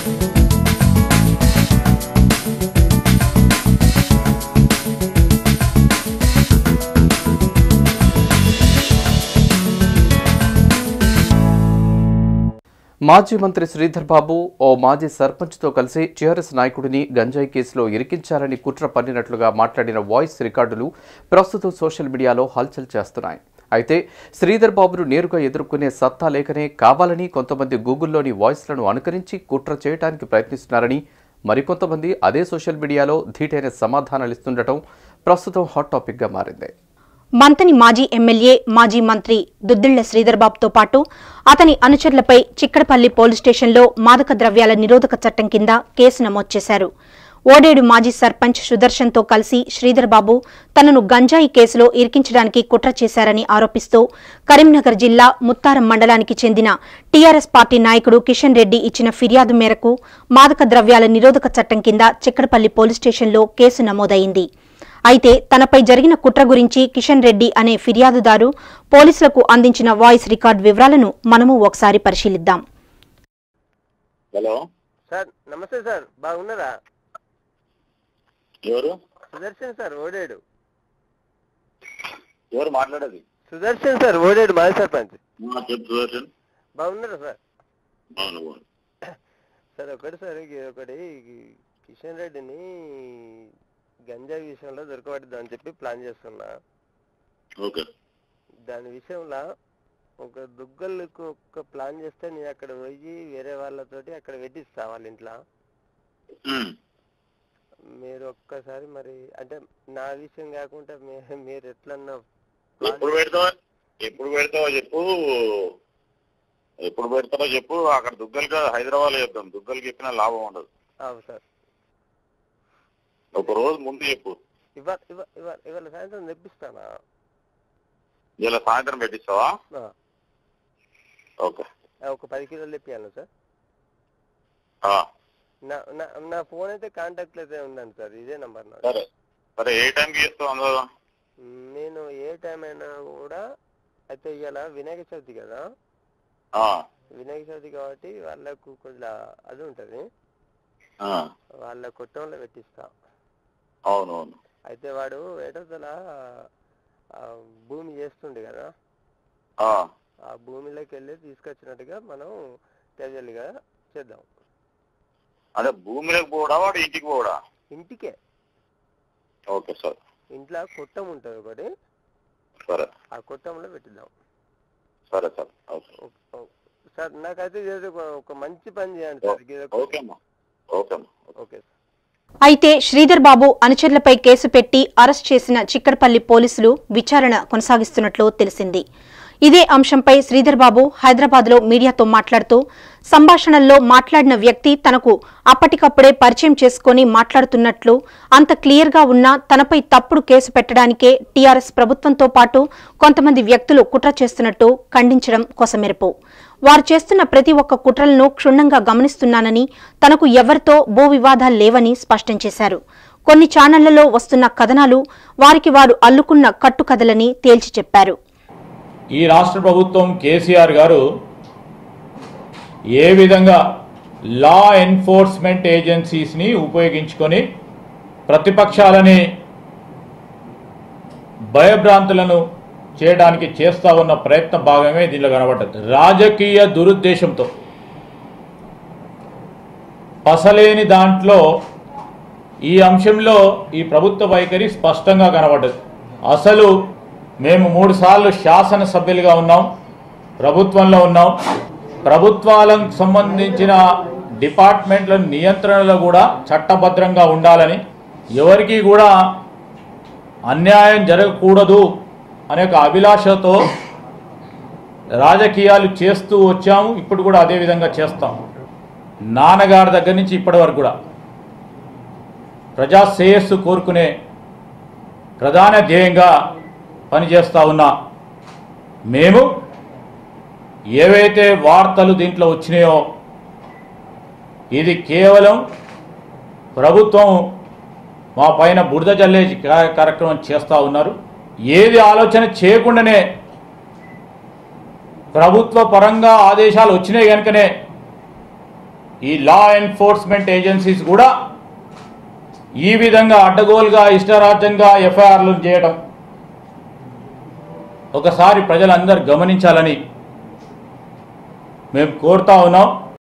మాజీ మంత్రి శ్రీధర్ బాబు ఓ మాజీ సర్పంచ్తో కలిసి టీఆర్ఎస్ నాయకుడిని గంజాయి కేసులో ఇరికించాలని కుట్ర పన్నినట్లుగా మాట్లాడిన వాయిస్ రికార్డులు ప్రస్తుతం సోషల్ మీడియాలో హల్చల్ చేస్తున్నాయి అయితే శ్రీధర్ బాబును నేరుగా ఎదుర్కొనే సత్తా లేకనే కావాలని కొంతమంది గూగుల్లోని వాయిస్లను అనుకరించి కుట్ర చేయడానికి ప్రయత్నిస్తున్నారని మరికొంతమంది అదే సోషల్ మీడియాలో ధీటైన సమాధానాలు ఇస్తుండటం ప్రస్తుతం హాట్ టాపిక్గా మారింది మంతని మాజీ ఎమ్మెల్యే మాజీ మంత్రి దుద్దిళ్ల శ్రీధర్బాబుతో పాటు అతని అనుచరులపై చిక్కడపల్లి పోలీస్ స్టేషన్లో మాదక ద్రవ్యాల నిరోధక చట్టం కింద కేసు నమోదు చేశారు ఓడేడు మాజీ సర్పంచ్ సుదర్శన్తో కలిసి శ్రీధర్బాబు తనను గంజాయి కేసులో ఇరికించడానికి కుట్ర చేశారని ఆరోపిస్తూ కరీంనగర్ జిల్లా ముత్తారం మండలానికి చెందిన టీఆర్ఎస్ పార్టీ నాయకుడు కిషన్ రెడ్డి ఇచ్చిన ఫిర్యాదు మేరకు మాదక ద్రవ్యాల నిరోధక చట్టం కింద చిక్కడపల్లి పోలీస్ స్టేషన్లో కేసు నమోదైంది అయితే తనపై జరిగిన కుట్ర గురించి కిషన్ రెడ్డి అనే ఫిర్యాదుదారు పోలీసులకు అందించిన వాయిస్ రికార్డ్ వివరాలను మనము ఒకసారి పరిశీలిద్దాం హలో సార్ నమస్తే సార్ బాగున్నారా ఎవరు సుదర్శన్ సార్ ఓడేడు ఎవరు మాట్లాడేది సుదర్శన్ సార్ ఓడేడు మాజీ సర్పంచ్ ఆ, చెప్పు సుదర్శన్ బాగున్నారా సార్ అవును అవును సార్ ఒకటి సార్ ఇది ఒకటి కిషన్ రెడ్డిని గంజా విషయంలో దొరకబడిద్దామని చెప్పి ప్లాన్ చేస్తున్నా ఓకే దాని విషయంలో ఒక దుగ్గలకు ఒక ప్లాన్ చేస్తే నేను అక్కడ పోయి వేరే వాళ్ళతోటి అక్కడ పెట్టిస్తా వాళ్ళ ఇంట్లో ఉమ్. మీరు ఒక్కసారి మరి అంటే నా విషయం కాకుండా మీ- మీరు ఎట్లన్నా plan ఎప్పుడు పెడతావో ఎప్పుడు పెడతావో చెప్పు ఎప్పుడు పెడతావో చెప్పు అక్కడ దుగ్గలకి హైదరాబాద్ లో చెప్తాం దుగ్గలకి చెప్పినా లాభం ఉండదు అవు సార్ ఒక రోజు ముందు చెప్పు ఇవాళ ఇవాళ ఇవాళ ఇవాళ సాయంత్రం తెప్పిస్తానా ఇలా సాయంత్రం పెట్టిస్తావా ఆ, ఓకే ఆ, ఒక పది కిలోలు తెప్పియాలి సార్ ఆ, నా నా నా ఫోన్ అయితే కాంటాక్ట్ అయితే ఉందండి సార్ ఇదే నంబర్ నా సరే సరే ఏ టైంకి చేస్తావు అందరూ నేను ఏ టైం అయినా కూడా అయితే ఇవాళ వినాయక చవితి కదా ఆ, వినాయక చవితి కాబట్టి వాళ్ళకు కొద్దిగా అది ఉంటుంది ఆ, వాళ్ళ కొట్టంలో పెట్టిస్తా అవును అవును అయితే వాడు ఏటోతల భూమి చేస్తుండే కదా ఆ, ఆ భూమిలోకి వెళ్ళి తీసుకొచ్చినట్టుగా మనం క్యాజువల్గా చేద్దాం అదే భూమిలోకి పోవడా వాడు ఇంటికి పోవడా ఇంటికే ఓకే సార్ ఇంట్లో కొట్టం ఉంటుంది ఒకటి సరే ఆ కొట్టంలో పెట్టిద్దాం సరే సార్ ఓకే ఓ- ఓ- సార్ నాకైతే ఇది ఒక- ఒక మంచి పని చేయండి సార్ ఇది ఒక- ఓకే అమ్మా ఓకే అమ్మా ఓకే సార్ అయితే శ్రీధర్ బాబు అనుచరులపై కేసు పెట్టి అరెస్ట్ చేసిన చిక్కడపల్లి పోలీసులు విచారణ కొనసాగిస్తున్నట్లు తెలిసింది ఇదే అంశంపై శ్రీధర్ బాబు హైదరాబాద్లో మీడియాతో మాట్లాడుతూ సంభాషణల్లో మాట్లాడిన వ్యక్తి తనకు అప్పటికప్పుడే పరిచయం చేసుకుని మాట్లాడుతున్నట్లు అంత క్లియర్గా ఉన్నా తనపై తప్పుడు కేసు పెట్టడానికే టీఆర్ఎస్ ప్రభుత్వంతో పాటు కొంతమంది వ్యక్తులు కుట్ర చేస్తున్నట్టు ఖండించడం కొసమెరుపు వారు చేస్తున్న ప్రతి ఒక్క కుట్రలను క్షుణ్ణంగా గమనిస్తున్నానని తనకు ఎవరితో భూ వివాదాలు లేవని స్పష్టం చేశారు కొన్ని ఛానళ్లలో వస్తున్న కథనాలు వారికి వారు అల్లుకున్న కట్టుకథలని తేల్చి చెప్పారు ఈ రాష్ట్ర ప్రభుత్వం కేసీఆర్ గారు ఏ విధంగా లా ఎన్ఫోర్స్మెంట్ ఏజెన్సీస్ని ఉపయోగించుకొని ప్రతిపక్షాలని భయభ్రాంతులను చేయడానికి చేస్తా ఉన్న ప్రయత్న భాగమే దీనిలో కనబడ్డది రాజకీయ దురుద్దేశంతో పసలేని దాంట్లో ఈ అంశంలో ఈ ప్రభుత్వ వైఖరి స్పష్టంగా కనబడ్డది అసలు మేము మూడు సార్లు శాసనసభ్యులుగా ఉన్నాం ప్రభుత్వంలో ఉన్నాం ప్రభుత్వాలకు సంబంధించిన డిపార్ట్మెంట్ల నియంత్రణలో కూడా చట్టభద్రంగా ఉండాలని ఎవరికీ కూడా అన్యాయం జరగకూడదు అనే ఒక అభిలాషతో రాజకీయాలు చేస్తూ వచ్చాము ఇప్పుడు కూడా అదే విధంగా చేస్తాం నాన్నగారి దగ్గర నుంచి ఇప్పటి వరకు కూడా ప్రజా శ్రేయస్సు కోరుకునే ప్రధాన ధ్యేయంగా పనిచేస్తా ఉన్నా మేము ఏవైతే వార్తలు దీంట్లో వచ్చినాయో ఇది కేవలం ప్రభుత్వం మా పైన బురద జల్లే కా- కార్యక్రమం చేస్తూ ఉన్నారు ఏది ఆలోచన చేయకుండానే ప్రభుత్వ పరంగా ఆదేశాలు వచ్చినాయి కనుకనే ఈ లా ఎన్ఫోర్స్మెంట్ ఏజెన్సీస్ కూడా ఈ విధంగా అడ్డగోలుగా ఇష్టరాజ్యంగా ఎఫ్ఐఆర్లు చేయడం ఒకసారి ప్రజలందరూ గమనించాలని మేము కోరుతా ఉన్నాం